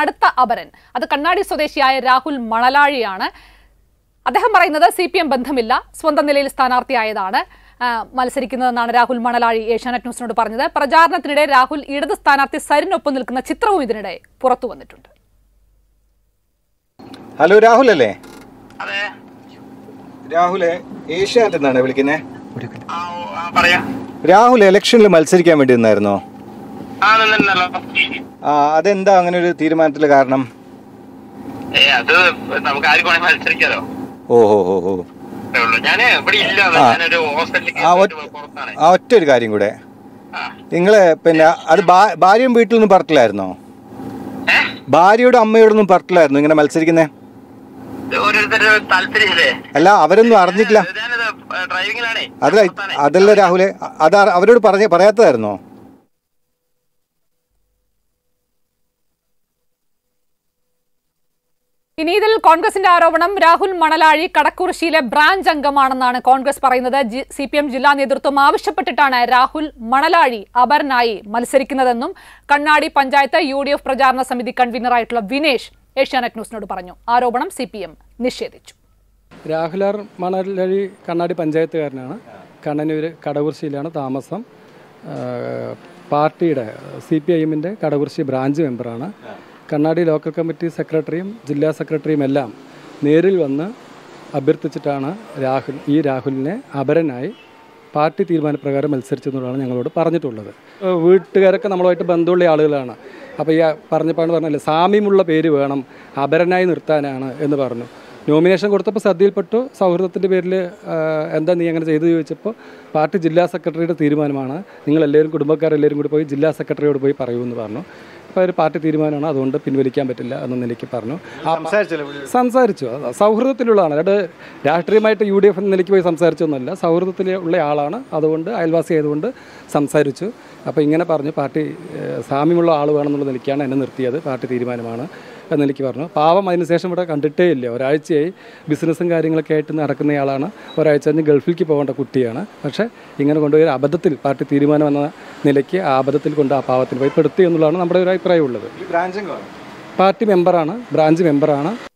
അടുത്ത അപരൻ അത് കണ്ണാടി സ്വദേശിയായ രാഹുൽ മണലാഴിയാണ് അദ്ദേഹം പറയുന്നത് സി പി എം ബന്ധമില്ല സ്വന്തം നിലയിൽ സ്ഥാനാർത്ഥിയായതാണ് ആ, മത്സരിക്കുന്നതെന്നാണ് രാഹുൽ മണലാഴി ഏഷ്യാനെറ്റ് ന്യൂസിനോട് പറഞ്ഞത് പ്രചാരണത്തിനിടെ രാഹുൽ ഇടത് സ്ഥാനാർത്ഥി സരിനൊപ്പം നിൽക്കുന്ന ചിത്രവും ഇതിനിടെ പുറത്തു വന്നിട്ടുണ്ട് ഹലോ രാഹുൽ അല്ലേ അതെ രാഹുലെ ഏഷ്യാനെറ്റ് എന്നാണ് വിളിക്കുന്നത് ആ ഓ, ആ, പറയാ രാഹുൽ ഇലക്ഷനിൽ മത്സരിക്കാൻ വേണ്ടി നിന്നായിരുന്നോ ആ നിന്നല്ലോ ആ അതെന്താ അങ്ങനെ ഒരു തീരുമാനത്തിൽ കാരണം ഏ അത് നമുക്ക് ആർക്കും വേണേ മത്സരിക്കാലോ ഓ ഹോ ഹോ ഹോ അത്രേ ഉള്ളൂ ഞാന് ഇവിടെ ഇല്ല ആ. ഞാനൊരു ഹോസ്പിറ്റലിൽ ആ ഒറ്റ പുറത്താണ് ആ ഒറ്റ ഒരു കാര്യം കൂടെ ആ. നിങ്ങള് പിന്നെ അത് ഭാ- ഭാര്യയും വീട്ടിലൊന്നും പറഞ്ഞില്ലായിരുന്നോ ഏ ഭാര്യയോടും അമ്മയോടൊന്നും പറഞ്ഞില്ലായിരുന്നു ഇങ്ങനെ മത്സരിക്കുന്നേ ഇത് ഓരോരുത്തരുടെ താല്പര്യമില്ലേ അല്ല അവരൊന്നും അറിഞ്ഞിട്ടില്ല ഞാനിത് ഡ്രൈവിംഗിലാണേ അതല്ല പുറത്താണ്. അതല്ല രാഹുലെ അത് അവരോട് പറഞ്ഞ പറയാത്തതായിരുന്നോ ഇനി ഇതിൽ കോൺഗ്രസിന്റെ ആരോപണം രാഹുൽ മണലാഴി കടക്കുറിശ്ശിയിലെ ബ്രാഞ്ച് അംഗമാണെന്നാണ് കോൺഗ്രസ് പറയുന്നത് സി പി എം ജില്ലാ നേതൃത്വം ആവശ്യപ്പെട്ടിട്ടാണ് രാഹുൽ മണലാഴി അപരനായി മത്സരിക്കുന്നതെന്നും കണ്ണാടി പഞ്ചായത്ത് യു ഡി എഫ് പ്രചാരണ സമിതി കൺവീനറായിട്ടുള്ള വിനേഷ് ഏഷ്യാനെറ്റ് ന്യൂസിനോട് പറഞ്ഞു ആരോപണം സി പി എം നിഷേധിച്ചു രാഹുലാർ മണലഴി കണ്ണാടി പഞ്ചായത്തുകാരനാണ് കണ്ണനൂർ കടകുർശിയിലാണ് താമസം ആ, പാർട്ടിയുടെ സി പി ഐ എമ്മിൻ്റെ കടകുർശി ബ്രാഞ്ച് മെമ്പറാണ് കണ്ണാടി ലോക്കൽ കമ്മിറ്റി സെക്രട്ടറിയും ജില്ലാ സെക്രട്ടറിയും എല്ലാം നേരിൽ വന്ന് അഭ്യർത്ഥിച്ചിട്ടാണ് രാഹുൽ ഈ രാഹുലിനെ അപരനായി പാർട്ടി തീരുമാനപ്രകാരം മത്സരിച്ചെന്നുള്ളതാണ് ഞങ്ങളോട് പറഞ്ഞിട്ടുള്ളത് ഏഹ് വീട്ടുകാരൊക്കെ നമ്മളുമായിട്ട് ബന്ധമുള്ള ആളുകളാണ് അപ്പോൾ ഈ പറഞ്ഞപ്പോൾ പറഞ്ഞല്ലേ സാമ്യമുള്ള പേര് വേണം അപരനായി നിർത്താനാണ് എന്ന് പറഞ്ഞു നോമിനേഷൻ കൊടുത്തപ്പോൾ ശ്രദ്ധയിൽപ്പെട്ടു സൗഹൃദത്തിൻ്റെ പേരിൽ എന്താ നീ അങ്ങനെ ചെയ്തു ചോദിച്ചപ്പോൾ പാർട്ടി ജില്ലാ സെക്രട്ടറിയുടെ തീരുമാനമാണ് നിങ്ങളെല്ലാവരും കുടുംബക്കാരെല്ലാവരും കൂടി പോയി ജില്ലാ സെക്രട്ടറിയോട് പോയി പറയൂ എന്ന് പറഞ്ഞു അപ്പോൾ ഒരു പാർട്ടി തീരുമാനമാണ് അതുകൊണ്ട് പിൻവലിക്കാൻ പറ്റില്ല എന്ന നിലയ്ക്ക് പറഞ്ഞു ആ സംസാരിച്ചു അത് സൗഹൃദത്തിലുള്ളതാണ് അല്ലാണ്ട് രാഷ്ട്രീയമായിട്ട് യു ഡി എഫ് എന്ന നിലയ്ക്ക് പോയി സംസാരിച്ചൊന്നുമല്ല സൗഹൃദത്തിൽ ഉള്ള ആളാണ് അതുകൊണ്ട് അയൽവാസി ആയതുകൊണ്ട് സംസാരിച്ചു അപ്പോൾ ഇങ്ങനെ പറഞ്ഞു പാർട്ടി ഏഹ്, സാമ്യമുള്ള ആൾ വേണമെന്നുള്ള നിലയ്ക്കാണ് എന്നെ നിർത്തിയത് പാർട്ടി തീരുമാനമാണ് എന്ന് എനിക്ക് പറഞ്ഞു പാവം അതിനുശേഷം ഇവിടെ കണ്ടിട്ടേ ഇല്ല ഒരാഴ്ചയായി ബിസിനസ്സും കാര്യങ്ങളൊക്കെ ആയിട്ട് നടക്കുന്നയാളാണ് ഒരാഴ്ച കഴിഞ്ഞ് ഗൾഫിലേക്ക് പോകേണ്ട കുട്ടിയാണ് പക്ഷേ ഇങ്ങനെ കൊണ്ടുപോയി ഒരു അബദ്ധത്തിൽ പാർട്ടി തീരുമാനം എന്ന നിലയ്ക്ക് ആ അബദ്ധത്തിൽ കൊണ്ട് ആ പാവത്തിൽ പോയി പെടുത്തി എന്നുള്ളതാണ് നമ്മുടെ ഒരു അഭിപ്രായമുള്ളത് ബ്രാഞ്ചും പാർട്ടി മെമ്പറാണ് ബ്രാഞ്ച് മെമ്പറാണ്